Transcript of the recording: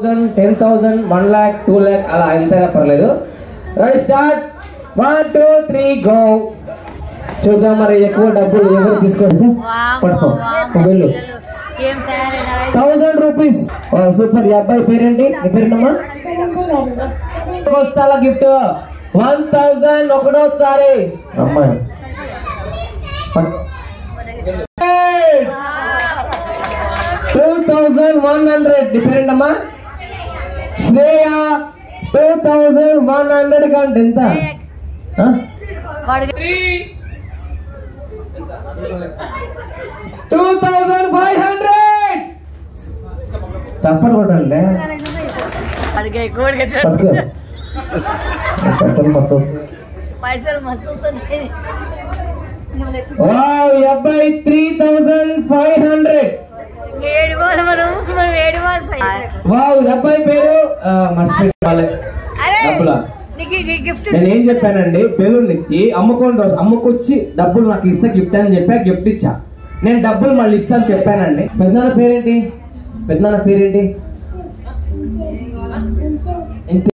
Thousand ten thousand one lakh two lakh అలా ఎంతైనా పర్లేదు ready start one two three go చూద్దాం మరి ఎక్కువ డబ్బులు ఎవరు తీసుకోండి పట్టుకో నువ్వు వెళ్ళు ఏం తయారైనా థౌసండ్ రూపీస్ సూపర్ ఈ అబ్బాయి పేరేంటి నీ పేరేంటమ్మా వస్తాల గిఫ్ట్ వన్ థౌసండ్ ఒకటోసారి అమ్మాయి టూ థౌసండ్ వన్ హండ్రెడ్ నీ పేరేంటమ్మా Shreya two thousand one hundred కంటే ఎంత ఆ? వాడు టూ థౌసండ్ ఫైవ్ హండ్రెడ్ చప్పట్లు కొట్టండి వాడికి కోడికి బతుకు పైసలు మస్తు వస్తుంది పైసలు మస్తు వస్తున్నాయి. వావ్ ఈ అబ్బాయి త్రీ థౌసండ్ ఫైవ్ హండ్రెడ్ ఏడు వాళ్ళు మనం మనం ఏడు వాళ్ళు వావ్ ఈ అబ్బాయి పేరు ఆ, మర్చిపోయి అరే డబ్బులా నీకు ఈ గిఫ్ట్ నేను ఏం చెప్పానండి బెలూన్ ఇచ్చి అమ్ముకోండి రోజు అమ్ముకొచ్చి డబ్బులు నాకు ఇస్తే గిఫ్ట్ అని చెప్పా గిఫ్ట్ ఇచ్చా నేను డబ్బులు మళ్ళీ ఇస్తాను చెప్పానండి పెద్దనాన్న పేరేంటి పెద్దనాన్న పేరేంటి ఇంటి